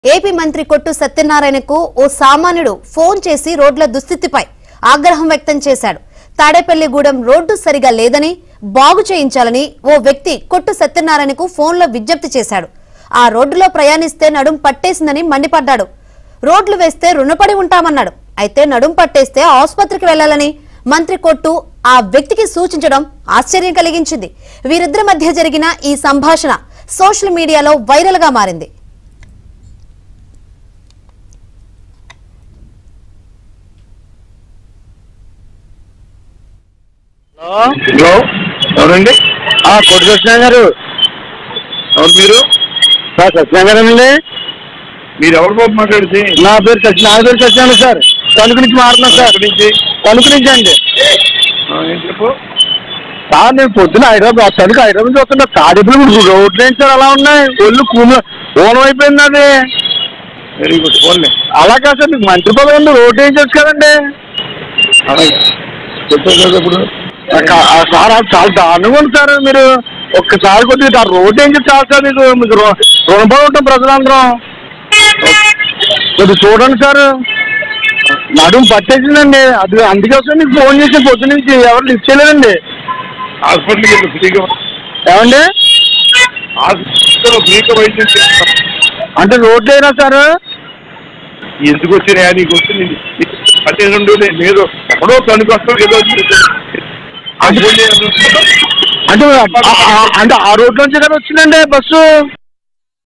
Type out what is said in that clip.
AP మంత్రి కొట్టు సత్యనారాయణకు ఓ సామాన్యుడు ఫోన్ చేసి రోడ్ల దుస్థితిపై ఆగ్రహం వ్యక్తం చేశాడు తాడేపల్లిగూడెం రోడ్డు సరిగా లేదని బాగు చేయించాలని ఓ వ్యక్తి కొట్టు సత్యనారాయణకు ఫోన్లో విజ్ఞప్తి చేశాడు ఆ రోడ్డులో ప్రయాణిస్తే నడుం పట్టేసిందని మండిపడ్డాడు రోడ్లు వేస్తే రుణపడి ఉంటామన్నాడు అయితే నడుం పట్టేస్తే ఆసుపత్రికి వెళ్లాలని మంత్రి కొట్టు ఆ వ్యక్తికి సూచించడం ఆశ్చర్యం కలిగించింది వీరిద్దరి మధ్య జరిగిన ఈ సంభాషణ సోషల్ మీడియాలో వైరల్ గా మారింది హలో ఎవరండి ఆ కొట్టు సత్యనారాయణ గారు ఎవరు మీరు సార్ సత్యనారాయణ గారు అండి మీరు ఎవరు బాబు మాట్లాడితే నా పేరు సత్య నా పేరు సత్యనారాయణ సార్ తణుకు నుంచి మారుతున్నాను సార్ ఎక్కడి నుంచి తణుకు నుంచి అండి ఆ, ఏం చెప్పు సార్ నేను పొద్దున హైదరాబాద్ తణుకు హైదరాబాద్ చూస్తున్నా తాడిపులు రోడ్లు ఏంటి సార్ అలా ఉన్నాయి ఒళ్ళు కూమ ఓనం అయిపోయింది అది వెరీ గుడ్ ఫోన్లే అలా కాదు సార్ మీకు మంత్రి పదవి ఉంది రోడ్డు ఏం చేయొచ్చు కదండి అలాగే చెప్పాను కదా ఇప్పుడు ఆ కా- ఆ సార్ అది చాలా దారుణంగా ఉంది సార్ మీరు ఒక్కసారి కొద్దిగా ఆ రోడ్డు ఏం చేసి చాలు సార్ మీకు మీకు రు- రుణపడి ఉంటాం ప్రజలందరం కొద్దిగా చూడండి సార్ నడుము పట్టేసిందండి అది అందుకోసం మీకు ఫోన్ చేసి పొద్దు నుంచి ఎవరు లిఫ్ట్ చేయలేదండి హాస్పిటల్కి వెళ్ళి ఫ్రీగా ఏమండి హాస్పిటల్లో ఫ్రీగా వైద్యం చేస్తాం అంటే రోడ్డు అయినా సార్ ఎందుకు వచ్చినా నీకు వచ్చింది అంటే రెండు నేను ఏదో ఎక్కడో తణుకు వస్తాం ఏదో ఆ ఫోన్ చేయాలి. అంటే ఆ- ఆ- అంటే ఆ రోడ్ నుంచి కదా వచ్చిందండి బస్సు